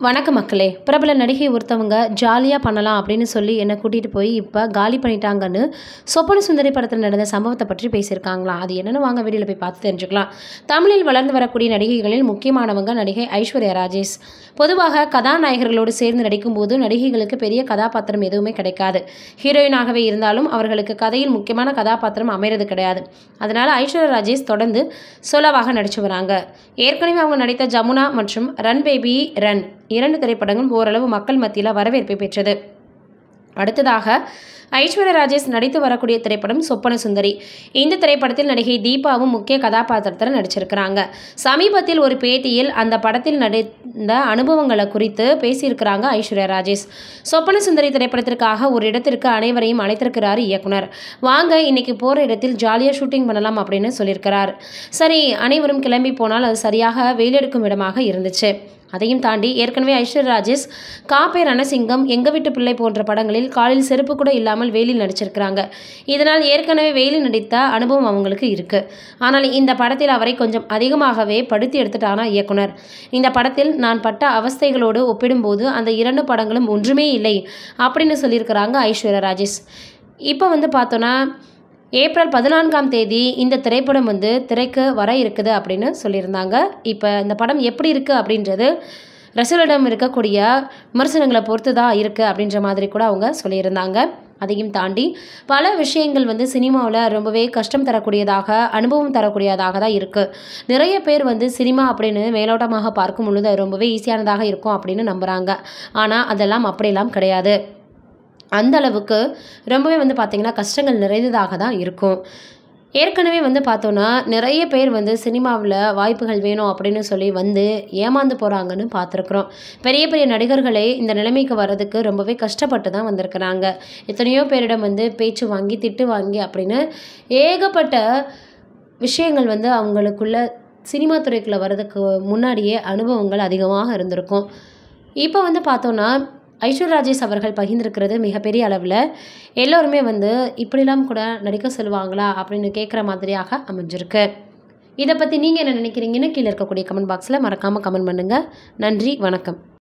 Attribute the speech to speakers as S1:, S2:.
S1: வணக்கம் மக்களே பிரபல நடிகை ஒருத்தவங்க ஜாலியாக பண்ணலாம் அப்படின்னு சொல்லி என்னை கூட்டிகிட்டு போய் இப்போ காலி பண்ணிட்டாங்கன்னு சொப்பன சுந்தரி படத்தில் நடந்த சம்பவத்தை பற்றி பேசியிருக்காங்களாம் அது என்னென்னு வாங்க வீடியோவில் போய் பார்த்து தெரிஞ்சுக்கலாம் தமிழில் வளர்ந்து வரக்கூடிய நடிகைகளில் முக்கியமானவங்க நடிகை ஐஸ்வர்யா ராஜேஷ் பொதுவாக கதாநாயகர்களோடு சேர்ந்து நடிக்கும்போது நடிகைகளுக்கு பெரிய கதாபாத்திரம் எதுவுமே கிடைக்காது ஹீரோயினாகவே இருந்தாலும் அவர்களுக்கு கதையில் முக்கியமான கதாபாத்திரம் அமைறது கிடையாது அதனால் ஐஸ்வர்யா ராஜேஷ் தொடர்ந்து சோலோவாக நடிச்சு வராங்க ஏற்கனவே அவங்க நடித்த ஜமுனா மற்றும் ரன் பேபி ரன் இரண்டு திரைப்படங்களும் ஓரளவு மக்கள் மத்தியில் வரவேற்பை பெற்றது அடுத்ததாக ஐஸ்வர்யா ராஜேஷ் நடித்து வரக்கூடிய திரைப்படம் சொப்பன சுந்தரி இந்த திரைப்படத்தில் நடிகை தீபாவும் முக்கிய கதாபாத்திரத்தில் நடிச்சிருக்கிறாங்க சமீபத்தில் ஒரு பேட்டியில் அந்த படத்தில் நடித்த அனுபவங்களை குறித்து பேசியிருக்கிறாங்க ஐஸ்வர்யா ராஜேஷ் சொப்பன சுந்தரி திரைப்படத்திற்காக ஒரு இடத்திற்கு அனைவரையும் அழைத்திருக்கிறார் இயக்குனர் வாங்க இன்னைக்கு போகிற இடத்தில் ஜாலியாக ஷூட்டிங் பண்ணலாம் அப்படின்னு சொல்லியிருக்கிறார் சரி அனைவரும் கிளம்பி போனால் அது சரியாக வெயிலெடுக்கும் இடமாக இருந்துச்சு அதையும் தாண்டி ஏற்கனவே ஐஸ்வர்யா ராஜேஷ் காப்பே ரணசிங்கம் எங்க வீட்டு பிள்ளை போன்ற படங்களில் காலில் செருப்பு கூட இல்லாமல் வெயிலில் நடிச்சிருக்கிறாங்க இதனால் ஏற்கனவே வெயிலில் நடித்த அனுபவம் அவங்களுக்கு இருக்கு ஆனால் இந்த படத்தில் அவரை கொஞ்சம் அதிகமாகவே படுத்தி எடுத்துட்டானா இயக்குனர் இந்த படத்தில் நான் பட்ட அவஸ்தைகளோடு ஒப்பிடும்போது அந்த இரண்டு படங்களும் ஒன்றுமே இல்லை அப்படின்னு சொல்லியிருக்கிறாங்க ஐஸ்வர்யா ராஜேஷ் இப்போ வந்து பார்த்தோன்னா ஏப்ரல் பதினான்காம் தேதி இந்த திரைப்படம் வந்து திரைக்கு வர இருக்குது அப்படின்னு சொல்லியிருந்தாங்க இப்போ இந்த படம் எப்படி இருக்குது அப்படின்றது ரசிகர்களிடம் இருக்கக்கூடிய விமர்சனங்களை பொறுத்து தான் இருக்குது அப்படின்ற மாதிரி கூட அவங்க சொல்லியிருந்தாங்க அதையும் தாண்டி பல விஷயங்கள் வந்து சினிமாவில் ரொம்பவே கஷ்டம் தரக்கூடியதாக அனுபவம் தரக்கூடியதாக தான் இருக்குது நிறைய பேர் வந்து சினிமா அப்படின்னு மேலோட்டமாக பார்க்கும் பொழுது அது ரொம்பவே ஈஸியானதாக இருக்கும் அப்படின்னு நம்புகிறாங்க ஆனால் அதெல்லாம் அப்படியெல்லாம் கிடையாது அந்த அளவுக்கு ரொம்பவே வந்து பார்த்திங்கன்னா கஷ்டங்கள் நிறைந்ததாக தான் இருக்கும் ஏற்கனவே வந்து பார்த்தோன்னா நிறைய பேர் வந்து சினிமாவில் வாய்ப்புகள் வேணும் அப்படின்னு சொல்லி வந்து ஏமாந்து போகிறாங்கன்னு பார்த்துருக்குறோம் பெரிய பெரிய நடிகர்களே இந்த நிலைமைக்கு வர்றதுக்கு ரொம்பவே கஷ்டப்பட்டு தான் வந்திருக்கிறாங்க எத்தனையோ பேரிடம் வந்து பேச்சு வாங்கி திட்டு வாங்கி அப்படின்னு ஏகப்பட்ட விஷயங்கள் வந்து அவங்களுக்குள்ள சினிமா துறைக்குள்ளே வர்றதுக்கு முன்னாடியே அனுபவங்கள் அதிகமாக இருந்திருக்கும் இப்போ வந்து பார்த்தோன்னா ஐஸ்வர்யா ராஜேஷ் அவர்கள் பகிர்ந்திருக்கிறது மிகப்பெரிய அளவில் எல்லோருமே வந்து இப்படிலாம் கூட நடிக்க சொல்லுவாங்களா அப்படின்னு கேட்குற மாதிரியாக அமைஞ்சிருக்கு இதை பற்றி நீங்கள் என்ன நினைக்கிறீங்கன்னு கீழே இருக்கக்கூடிய கமெண்ட் பாக்ஸில் மறக்காமல் கமெண்ட் பண்ணுங்கள் நன்றி வணக்கம்